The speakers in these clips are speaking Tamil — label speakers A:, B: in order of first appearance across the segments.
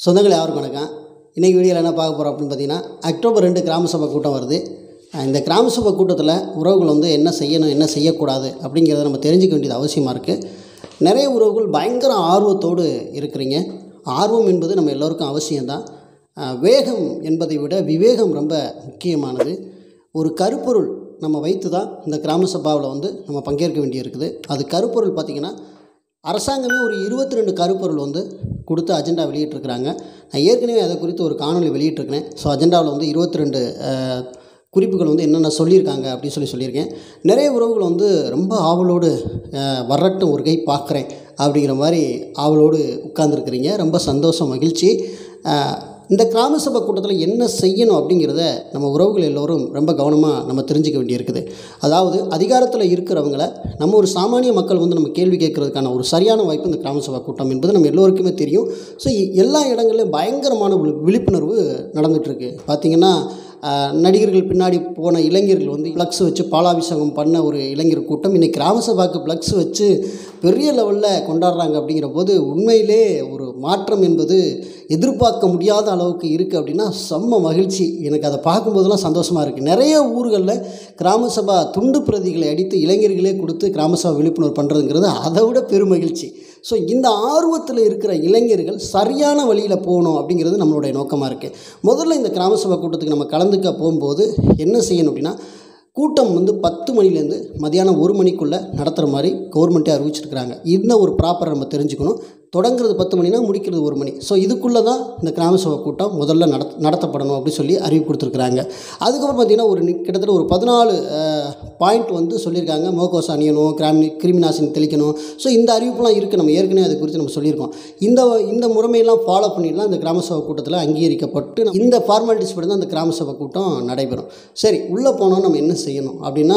A: சொந்தங்கள் யாருக்கும் வணக்கம் இன்றைக்கி வீடியோவில் என்ன பார்க்க போகிறோம் அப்படின்னு பார்த்தீங்கன்னா அக்டோபர் ரெண்டு கிராம சபை கூட்டம் வருது அஹ் இந்த கிராம சபை கூட்டத்தில் உறவுகள் வந்து என்ன செய்யணும் என்ன செய்யக்கூடாது அப்படிங்கிறத நம்ம தெரிஞ்சுக்க வேண்டியது அவசியமாக இருக்குது நிறைய உறவுகள் பயங்கர ஆர்வத்தோடு இருக்கிறீங்க ஆர்வம் என்பது நம்ம எல்லோருக்கும் அவசியம்தான் அஹ் வேகம் என்பதை விட விவேகம் ரொம்ப முக்கியமானது ஒரு கருப்பொருள் நம்ம வைத்து தான் இந்த கிராம சபாவில் வந்து நம்ம பங்கேற்க வேண்டியிருக்குது அது கருப்பொருள் பார்த்திங்கன்னா அரசாங்கமே ஒரு இருபத்தி ரெண்டு கருப்பொருள் வந்து கொடுத்து அஜெண்டா வெளியிட்டிருக்கிறாங்க நான் ஏற்கனவே அதை குறித்து ஒரு காணொளி வெளியிட்டிருக்கிறேன் ஸோ அஜெண்டாவில் வந்து இருபத்தி ரெண்டு குறிப்புகள் வந்து என்னென்ன சொல்லியிருக்காங்க அப்படின்னு சொல்லி சொல்லியிருக்கேன் நிறைய உறவுகள் வந்து ரொம்ப ஆவலோடு அஹ், வரட்டும் ஒரு கை பார்க்குறேன் அப்படிங்கிற மாதிரி ஆவலோடு உட்கார்ந்துருக்கிறீங்க ரொம்ப சந்தோஷம் மகிழ்ச்சி அஹ், இந்த கிராம சபை கூட்டத்தில் என்ன செய்யணும் அப்படிங்கிறத நம்ம உறவுகள் எல்லோரும் ரொம்ப கவனமாக நம்ம தெரிஞ்சுக்க வேண்டியிருக்குது அதாவது அதிகாரத்தில் இருக்கிறவங்கள நம்ம ஒரு சாமானிய மக்கள் வந்து நம்ம கேள்வி கேட்கறதுக்கான ஒரு சரியான வாய்ப்பு இந்த கிராம சபை கூட்டம் என்பது நம்ம எல்லோருக்குமே தெரியும் ஸோ எல்லா இடங்கள்லையும் பயங்கரமான விழி- விழிப்புணர்வு நடந்துகிட்ருக்கு பார்த்திங்கன்னா ஆஹ், நடிகர்கள் பின்னாடி போன இளைஞர்கள் வந்து ஃப்ளக்ஸ் வச்சு பாலாபிஷேகம் பண்ண ஒரு இளைஞர் கூட்டம் இன்னைக்கு கிராம சபாக்கு ஃப்ளக்ஸ் வச்சு பெரிய லெவலில் கொண்டாடுறாங்க அப்படிங்கிற போது உண்மையிலே ஒரு மாற்றம் என்பது எதிர்பார்க்க முடியாத அளவுக்கு இருக்குது அப்படின்னா செம்ம மகிழ்ச்சி எனக்கு அதை பார்க்கும்போதெல்லாம் சந்தோஷமாக இருக்குது நிறைய ஊர்களில் கிராம சபா துண்டு பிரதிகளை அடித்து இளைஞர்களே கொடுத்து கிராம சபா விழிப்புணர்வு பண்ணுறதுங்கிறது அதை விட பெரும் மகிழ்ச்சி ஸோ இந்த ஆர்வத்தில் இருக்கிற இளைஞர்கள் சரியான வழியில் போகணும் அப்படிங்கிறது நம்மளுடைய நோக்கமாக இருக்குது முதல்ல இந்த கிராம சபா கூட்டத்துக்கு நம்ம கலந்துக்க போகும்போது என்ன செய்யணும் அப்படின்னா கூட்டம் வந்து பத்து மணிலேருந்து மதியானம் ஒரு மணிக்குள்ளே நடத்துகிற மாதிரி கவர்மெண்ட்டே அறிவிச்சிருக்கிறாங்க இந்த ஒரு ப்ராப்பரை நம்ம தெரிஞ்சுக்கணும் தொடங்குறது பத்து மணினா முடிக்கிறது ஒரு மணி ஸோ இதுக்குள்ளே தான் இந்த கிராம சபை கூட்டம் முதல்ல நடத் நடத்தப்படணும் அப்படின்னு சொல்லி அறிவிப்பு கொடுத்துருக்குறாங்க அதுக்கப்புறம் பார்த்திங்கன்னா ஒரு நி- கிட்டத்தட்ட ஒரு பதினாலு பாயிண்ட் வந்து சொல்லியிருக்காங்க மோகோஸ் அணியணும் கிராமி கிருமிநாசினி தெளிக்கணும் ஸோ இந்த அறிவிப்புலாம் இருக்குது நம்ம ஏற்கனவே அது குறித்து நம்ம சொல்லியிருக்கோம் இந்த இந்த முறைமையெல்லாம் ஃபாலோ பண்ணிடலாம் இந்த கிராம சபை கூட்டத்தில் அங்கீகரிக்கப்பட்டு இந்த ஃபார்மாலிட்டிஸ் படி தான் இந்த கிராம சபை கூட்டம் நடைபெறும் சரி உள்ளே போனோம் நம்ம என்ன செய்யணும் அப்படின்னா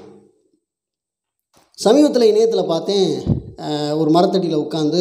A: சமீபத்தில் இணையத்தில் பார்த்தேன் அஹ், ஒரு மரத்தடியில் உட்காந்து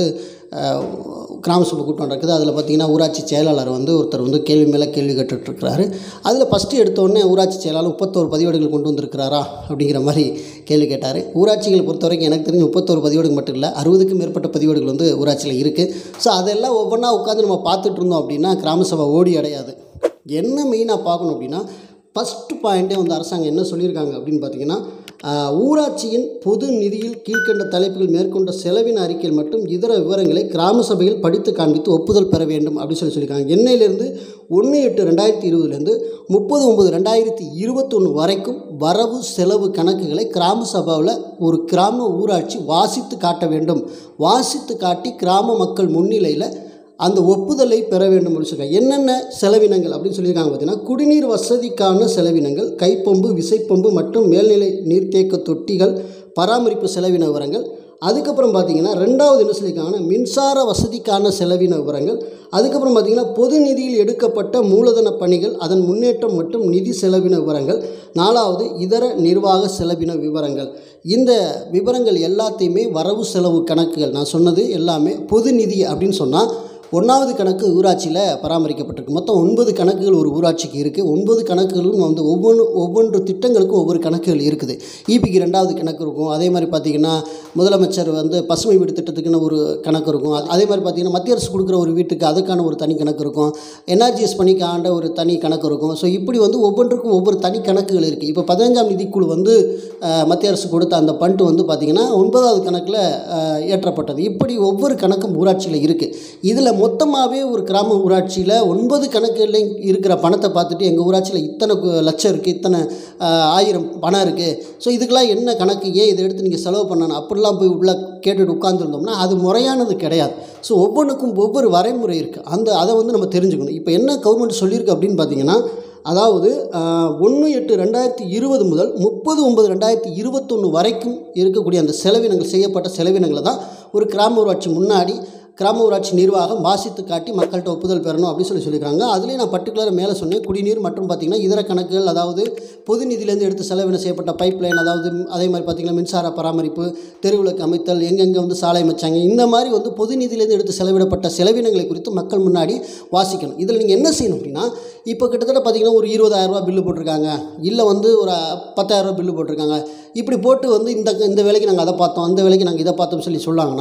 A: கிராம சபை கூட்டம் நடக்குது அதில் பார்த்தீங்கன்னா ஊராட்சி செயலாளர் வந்து ஒருத்தர் வந்து கேள்வி மேலே கேள்வி கேட்டுட்ருக்கிறாரு அதில் ஃபஸ்ட்டு எடுத்தோடனே ஊராட்சி செயலாளர் முப்பத்தோரு பதிவேடுகள் கொண்டு வந்திருக்கிறாரா அப்படிங்கிற மாதிரி கேள்வி கேட்டார் ஊராட்சிகளை பொறுத்த வரைக்கும் எனக்கு தெரிஞ்சு முப்பத்தோரு பதிவேடுகள் மட்டும் இல்லை அறுபதுக்கும் மேற்பட்ட பதிவேடுகள் வந்து ஊராட்சியில் இருக்குது ஸோ அதெல்லாம் ஒவ்வொன்றா உட்காந்து நம்ம பார்த்துட்டு இருந்தோம் அப்படின்னா கிராம சபை ஓடி அடையாது என்ன மெயினாக பார்க்கணும் அப்படின்னா ஃபஸ்ட்டு பாயிண்ட்டே வந்து அரசாங்கம் என்ன சொல்லியிருக்காங்க அப்படின்னு பார்த்தீங்கன்னா ஆஹ், ஊராட்சியின் பொது நிதியில் கீழ்க்கண்ட தலைப்புகள் மேற்கொண்ட செலவின அறிக்கையில் மட்டும் இதர விவரங்களை கிராம சபையில் படித்து காண்பித்து ஒப்புதல் பெற வேண்டும் அப்படின்னு சொல்லி சொல்லியிருக்காங்க எண்ணெயிலேருந்து ஒன்று எட்டு ரெண்டாயிரத்தி இருபதுலேருந்து முப்பது ஒம்பது ரெண்டாயிரத்தி இருபத்தொன்று வரைக்கும் வரவு செலவு கணக்குகளை கிராம சபாவில் ஒரு கிராம ஊராட்சி வாசித்து காட்ட வேண்டும் வாசித்து காட்டி கிராம மக்கள் முன்னிலையில் அந்த ஒப்புதலை பெற வேண்டும் அப்படின்னு சொல்லியிருக்காங்க என்னென்ன செலவினங்கள் அப்படின்னு சொல்லியிருக்காங்க பார்த்தீங்கன்னா குடிநீர் வசதிக்கான செலவினங்கள் கைப்பம்பு விசைப்பம்பு மற்றும் மேல்நிலை நீர்த்தேக்க தொட்டிகள் பராமரிப்பு செலவின விவரங்கள் அதுக்கப்புறம் பார்த்தீங்கன்னா ரெண்டாவது என்ன சொல்லியிருக்காங்கன்னா மின்சார வசதிக்கான செலவின விவரங்கள் அதுக்கப்புறம் பார்த்தீங்கன்னா பொது நிதியில் எடுக்கப்பட்ட மூலதன பணிகள் அதன் முன்னேற்றம் மற்றும் நிதி செலவின விவரங்கள் நாலாவது இதர நிர்வாக செலவின விவரங்கள் இந்த விவரங்கள் எல்லாத்தையுமே வரவு செலவு கணக்குகள் நான் சொன்னது எல்லாமே பொது நிதி அப்படின்னு சொன்னால் ஒன்றாவது கணக்கு ஊராட்சியில் பராமரிக்கப்பட்டிருக்கு மொத்தம் ஒன்பது கணக்குகள் ஒரு ஊராட்சிக்கு இருக்குது ஒன்பது கணக்குகளும் வந்து ஒவ்வொன்று ஒவ்வொன்று திட்டங்களுக்கும் ஒவ்வொரு கணக்குகள் இருக்குது இபிக்கு ரெண்டாவது கணக்கு இருக்கும் அதே மாதிரி பார்த்திங்கன்னா முதலமைச்சர் வந்து பசுமை வீடு திட்டத்துக்குன்னு ஒரு கணக்கு இருக்கும் அது- அதே மாதிரி பார்த்திங்கன்னா மத்திய அரசு கொடுக்குற ஒரு வீட்டுக்கு அதுக்கான ஒரு தனி கணக்கு இருக்கும் என்ஆர்ஜிஎஸ் பணிக்கு ஆண்ட ஒரு தனி கணக்கு இருக்கும் ஸோ இப்படி வந்து ஒவ்வொன்றுக்கும் ஒவ்வொரு தனி கணக்குகள் இருக்குது இப்போ பதினஞ்சாம் நிதிக்குழு வந்து அஹ், மத்திய அரசு கொடுத்த அந்த பண்ட் வந்து பார்த்திங்கன்னா ஒன்பதாவது கணக்கில் அஹ், ஏற்றப்பட்டது இப்படி ஒவ்வொரு கணக்கும் ஊராட்சியில் இருக்குது இதில் மொத்தமாகவே ஒரு கிராம ஊராட்சியில் ஒன்பது கணக்குலையும் இருக்கிற பணத்தை பார்த்துட்டு எங்கள் ஊராட்சியில் இத்தனை கு- லட்சம் இருக்குது இத்தனை அஹ், ஆயிரம் பணம் இருக்குது ஸோ இதுக்கெல்லாம் என்ன கணக்கு ஏன் இதை எடுத்து நீங்கள் செலவு பண்ணணும் அப்படிலாம் போய் உள்ளே கேட்டுட்டு உட்காந்துருந்தோம்னா அது முறையானது கிடையாது ஸோ ஒவ்வொன்றுக்கும் ஒவ்வொரு வரைமுறை இருக்குது அந்த அதை வந்து நம்ம தெரிஞ்சுக்கணும் இப்போ என்ன கவர்மெண்ட் சொல்லியிருக்கு அப்படின்னு பார்த்தீங்கன்னா அதாவது ஒன்று எட்டு ரெண்டாயிரத்தி இருபது முதல் முப்பது ஒன்பது ரெண்டாயிரத்தி இருபத்தொன்று வரைக்கும் இருக்கக்கூடிய அந்த செலவினங்கள் செய்யப்பட்ட செலவினங்களை தான் ஒரு கிராம ஊராட்சி முன்னாடி கிராம ஊராட்சி நிர்வாகம் வாசித்து காட்டி மக்கள்கிட்ட ஒப்புதல் பெறணும் அப்படின்னு சொல்லி சொல்லியிருக்காங்க அதுலேயும் நான் பர்டிகுலராக மேலே சொன்னேன் குடிநீர் மற்றும் பார்த்திங்கன்னா இதர கணக்குகள் அதாவது பொது நிதியிலேருந்து எடுத்து செலவின செய்யப்பட்ட பைப் லைன் அதாவது அதே மாதிரி பார்த்திங்கன்னா மின்சார பராமரிப்பு தெருவிளக்கு அமைத்தல் எங்கெங்கே வந்து சாலை அமைச்சாங்க இந்த மாதிரி வந்து பொது நிதியிலேருந்து எடுத்து செலவிடப்பட்ட செலவினங்களை குறித்து மக்கள் முன்னாடி வாசிக்கணும் இதில் நீங்கள் என்ன செய்யணும் அப்படின்னா இப்போ கிட்டத்தட்ட பார்த்திங்கன்னா ஒரு இருபதாயிரரூபா பில்லு போட்டிருக்காங்க இல்லை வந்து ஒரு பத்தாயிரரூபா பில்லு போட்டிருக்காங்க இப்படி போட்டு வந்து இந்த இந்த வேலைக்கு நாங்கள் அதை பார்த்தோம் அந்த வேலைக்கு நாங்கள் இதை பார்த்தோம்னு சொல்லி சொல்லாங்கன்னா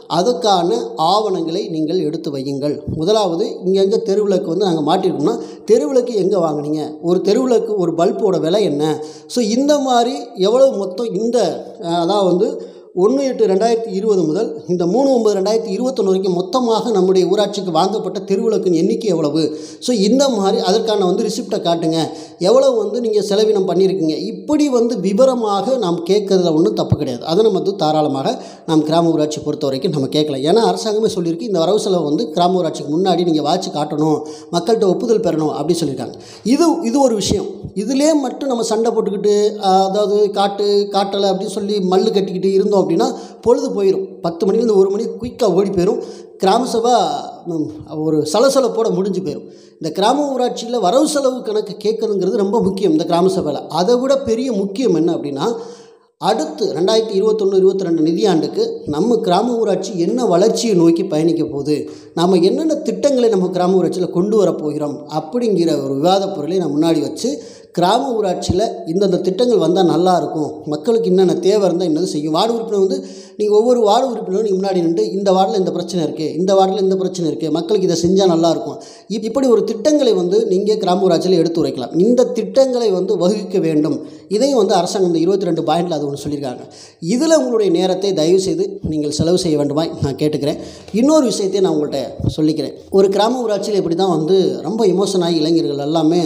A: அதுக்கான ஆவணங்களை நீங்கள் எடுத்து வையுங்கள் முதலாவது இங்கங்கே தெருவிளக்கு வந்து நாங்கள் மாட்டிருக்கோம்னா தெருவிளக்கு எங்கே வாங்குனீங்க ஒரு தெருவிளக்கு ஒரு பல்போட விலை என்ன ஸோ இந்த மாதிரி எவ்வளவு மொத்தம் இந்த அஹ், அதாவது வந்து ஒன்று எட்டு ரெண்டாயிரத்தி இருபது முதல் இந்த மூணு ஒன்பது ரெண்டாயிரத்தி இருபத்தொன்று வரைக்கும் மொத்தமாக நம்முடைய ஊராட்சிக்கு வாங்கப்பட்ட தெருவிளக்கின் எண்ணிக்கை எவ்வளவு ஸோ இந்த மாதிரி அதற்கான வந்து ரிசிப்டை காட்டுங்க எவ்வளவு வந்து நீங்கள் செலவினம் பண்ணியிருக்கீங்க இப்படி வந்து விவரமாக நாம் கேட்கறதுல ஒன்றும் தப்பு கிடையாது அதை நம்ம வந்து தாராளமாக நாம் கிராம ஊராட்சி பொறுத்த வரைக்கும் நம்ம கேட்கலாம் ஏன்னா அரசாங்கமே சொல்லியிருக்கு இந்த வரவு செலவு வந்து கிராம ஊராட்சிக்கு முன்னாடி நீங்கள் வாட்சி காட்டணும் மக்கள்கிட்ட ஒப்புதல் பெறணும் அப்படி சொல்லியிருக்காங்க இது இது ஒரு விஷயம் இதிலே மட்டும் நம்ம சண்டை போட்டுக்கிட்டு ஆஹ், அதாவது காட்டு காட்டலை அப்படின்னு சொல்லி மல்லு கட்டிக்கிட்டு இருந்தோம் அப்படின்னா பொழுது போயிடும் பத்து மணிலேருந்து ஒரு மணி குயிக்காக ஓடி போயிடும் கிராம சபா ம், ஒரு சலசலப்போட முடிஞ்சு போயிடும் இந்த கிராம ஊராட்சியில் வரவு செலவு கணக்கு கேட்குறதுங்கிறது ரொம்ப முக்கியம் இந்த கிராம சபையில் அதை விட பெரிய முக்கியம் என்ன அப்படின்னா அடுத்து ரெண்டாயிரத்தி இருபத்தொன்று இருபத்தி ரெண்டு நிதியாண்டுக்கு நம்ம கிராம ஊராட்சி என்ன வளர்ச்சியை நோக்கி பயணிக்க போகுது நம்ம என்னென்ன திட்டங்களை நம்ம கிராம ஊராட்சியில் கொண்டு வர போகிறோம் அப்படிங்கிற ஒரு விவாதப் பொருளை நான் முன்னாடி வச்சு கிராம ஊராட்சியில் இந்தந்த திட்டங்கள் வந்தால் நல்லா இருக்கும் மக்களுக்கு என்னென்ன தேவை இருந்தால் என்னது செய்யும் வார்டு உறுப்பினர் வந்து நீங்கள் ஒவ்வொரு வார்டு உறுப்பினரும் நீங்கள் முன்னாடி நின்று இந்த வார்டில் இந்த பிரச்சனை இருக்குது இந்த வார்டில் இந்த பிரச்சனை இருக்குது மக்களுக்கு இதை செஞ்சால் நல்லாயிருக்கும் இப் இப்படி ஒரு திட்டங்களை வந்து நீங்கள் கிராம ஊராட்சியில் எடுத்து உரைக்கலாம் இந்த திட்டங்களை வந்து வகுக்க வேண்டும் இதையும் வந்து அரசாங்கம் இந்த இருபத்தி ரெண்டு பாயிண்டில் அது ஒன்று சொல்லியிருக்காங்க இதில் உங்களுடைய நேரத்தை தயவு செய்து நீங்கள் செலவு செய்ய வேண்டுமாய் நான் கேட்டுக்கிறேன் இன்னொரு விஷயத்தையும் நான் உங்கள்கிட்ட சொல்லிக்கிறேன் ஒரு கிராம ஊராட்சியில் இப்படி தான் வந்து ரொம்ப எமோஷன் ஆகி இளைஞர்கள் எல்லாமே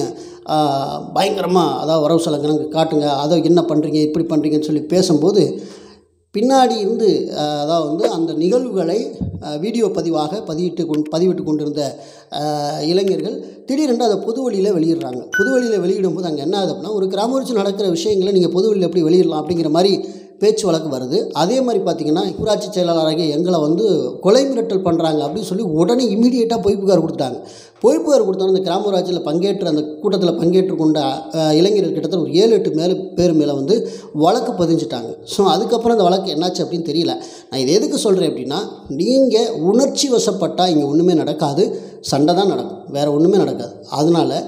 A: பயங்கரமாக அதாவது வரவு செலவு கணக்கு காட்டுங்க அதை என்ன பண்ணுறீங்க இப்படி பண்ணுறீங்கன்னு சொல்லி பேசும்போது பின்னாடி இருந்து அஹ், அதாவது வந்து அந்த நிகழ்வுகளை அஹ், வீடியோ பதிவாக பதிவிட்டு கொண்டு பதிவிட்டு கொண்டிருந்த அஹ், இளைஞர்கள் திடீரென்று அதை பொது வழியில் வெளியிடுறாங்க பொது வழியில் வெளியிடும்போது அங்கே என்ன ஆகுது அப்படின்னா ஒரு கிராம ஊராட்சி நடக்கிற விஷயங்களை நீங்கள் பொது வழியில் எப்படி வெளியிடலாம் அப்படிங்கிற மாதிரி பேச்சு வழக்கு வருது அதே மாதிரி பார்த்தீங்கன்னா ஊராட்சி செயலாளராகிய எங்களை வந்து கொலை மிரட்டல் பண்ணுறாங்க அப்படின்னு சொல்லி உடனே இமீடியட்டாக பொய் புகார் கொடுத்துட்டாங்க பொய் புகார் கொடுத்தோன்னே அந்த கிராம ஊராட்சியில் பங்கேற்ற அந்த கூட்டத்தில் பங்கேற்று கொண்ட அஹ், இளைஞர்கள் கிட்டத்தட்ட ஒரு ஏழு எட்டு மேலே பேர் மேலே வந்து வழக்கு பதிஞ்சிட்டாங்க ஸோ அதுக்கப்புறம் அந்த வழக்கு என்னாச்சு அப்படின்னு தெரியல நான் இது எதுக்கு சொல்கிறேன் அப்படின்னா நீங்கள் உணர்ச்சி வசப்பட்டால் இங்கே ஒன்றுமே நடக்காது சண்டை தான் நடக்கும் வேறு ஒன்றுமே நடக்காது அதனால்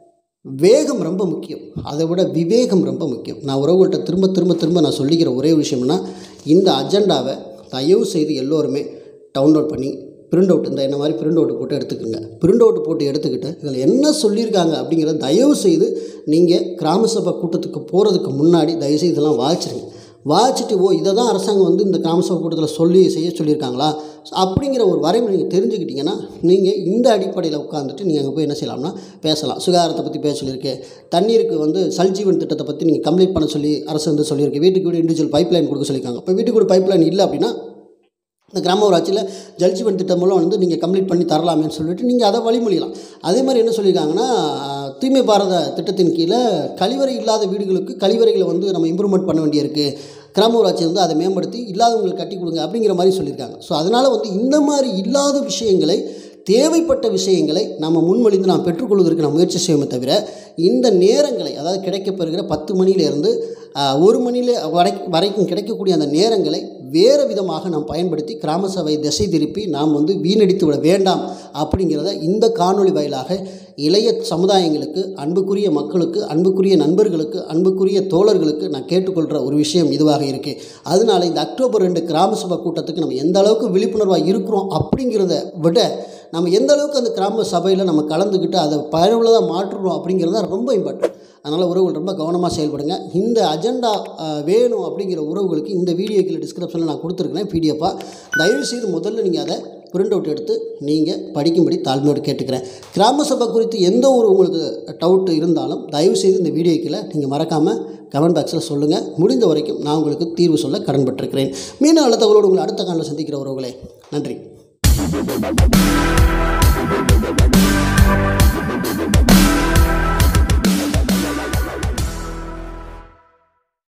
A: வேகம் ரொம்ப முக்கியம் அதை விட விவேகம் ரொம்ப முக்கியம் நான் உறவுகள்கிட்ட திரும்ப திரும்ப திரும்ப நான் சொல்லிக்கிற ஒரே விஷயம்னா இந்த அஜெண்டாவை தயவு செய்து எல்லோருமே டவுன்லோட் பண்ணி பிரிண்ட் அவுட் இந்த என்ன மாதிரி பிரிண்ட் அவுட் போட்டு எடுத்துக்கோங்க பிரிண்ட் அவுட் போட்டு எடுத்துக்கிட்டு இதில் என்ன சொல்லியிருக்காங்க அப்படிங்கிறத தயவு செய்து நீங்கள் கிராம சபை கூட்டத்துக்கு போகிறதுக்கு முன்னாடி தயவுசெய்து இதெல்லாம் வாசிச்சிருங்க வாசிச்சுட்டு ஓ இதை தான் அரசாங்கம் வந்து இந்த கிராம சபை கூட்டத்தில் சொல்லி செய்ய சொல்லியிருக்காங்களா அப்படிங்கிற ஒரு வரைமுறை நீங்கள் தெரிஞ்சுக்கிட்டீங்கன்னா நீங்கள் இந்த அடிப்படையில் உட்காந்துட்டு நீங்கள் அங்கே போய் என்ன செய்யலாம்னா பேசலாம் சுகாதாரத்தை பற்றி பேச சொல்லியிருக்கு தண்ணீருக்கு வந்து சல்ஜீவன் திட்டத்தை பற்றி நீங்கள் கம்ப்ளீட் பண்ண சொல்லி அரசு வந்து சொல்லியிருக்கு வீட்டுக்கு வீடு இண்டிவிஜுவல் பைப் லைன் கொடுக்க சொல்லியிருக்காங்க இப்போ வீட்டுக்கு வீடு பைப் லைன் இல்லை அப்படின்னா இந்த கிராம ஊராட்சியில் ஜல்ஜீவன் திட்டம் மூலம் வந்து நீங்கள் கம்ப்ளீட் பண்ணி தரலாமேன்னு சொல்லிட்டு நீங்கள் அதை வழிமொழியலாம் அதே மாதிரி என்ன சொல்லியிருக்காங்கன்னா ஆஹ், தூய்மை பாரத திட்டத்தின் கீழே கழிவறை இல்லாத வீடுகளுக்கு கழிவறைகளை வந்து நம்ம இம்ப்ரூவ்மெண்ட் பண்ண வேண்டியிருக்கு கிராம ஊராட்சி வந்து அதை மேம்படுத்தி இல்லாதவங்களுக்கு கட்டி கொடுங்க அப்படிங்கிற மாதிரி சொல்லியிருக்காங்க ஸோ அதனால் வந்து இந்த மாதிரி இல்லாத விஷயங்களை தேவைப்பட்ட விஷயங்களை நம்ம முன்மொழிந்து நாம் பெற்றுக்கொள்வதற்கு நாம் முயற்சி செய்வோமே தவிர இந்த நேரங்களை அதாவது கிடைக்கப்பெறுகிற பத்து மணியிலிருந்து ஆஹ், ஒரு மணியில் வரை வரைக்கும் கிடைக்கக்கூடிய அந்த நேரங்களை வேறு விதமாக நாம் பயன்படுத்தி கிராம சபை திசை திருப்பி நாம் வந்து வீணடித்து விட வேண்டாம் அப்படிங்கிறத இந்த காணொளி வாயிலாக இளைய சமுதாயங்களுக்கு அன்புக்குரிய மக்களுக்கு அன்புக்குரிய நண்பர்களுக்கு அன்புக்குரிய தோழர்களுக்கு நான் கேட்டுக்கொள்கிற ஒரு விஷயம் இதுவாக இருக்குது அதனால இந்த அக்டோபர் ரெண்டு கிராம சபை கூட்டத்துக்கு நம்ம எந்த அளவுக்கு விழிப்புணர்வாக இருக்கிறோம் அப்படிங்கிறத விட நம்ம எந்த அளவுக்கு அந்த கிராம சபையில் நம்ம கலந்துக்கிட்டு அதை பயனுள்ளதாக மாற்றுறோம் அப்படிங்கிறது தான் ரொம்ப இம்பார்ட்டன்ட் அதனால் உறவுகள் ரொம்ப கவனமாக செயல்படுங்க இந்த அஜெண்டா அஹ், வேணும் அப்படிங்கிற உறவுகளுக்கு இந்த வீடியோக்கில் டிஸ்கிரிப்ஷனில் நான் கொடுத்துருக்கேன் பிடிஎஃபாக தயவு செய்து முதல்ல நீங்கள் அதை பிரிண்ட் அவுட் எடுத்து நீங்கள் படிக்கும்படி தாழ்மையோடு கேட்டுக்கிறேன் கிராம சபை குறித்து எந்த ஒரு உங்களுக்கு டவுட் இருந்தாலும் தயவு செய்து இந்த வீடியோக்கில் நீங்கள் மறக்காமல் கமெண்ட் பாக்ஸில் சொல்லுங்கள் முடிந்த வரைக்கும் நான் உங்களுக்கு தீர்வு சொல்ல கடன்பட்டிருக்கிறேன் மீண்டும் நல்ல தகவலோடு உங்களை அடுத்த காலில் சந்திக்கிற உறவுகளே நன்றி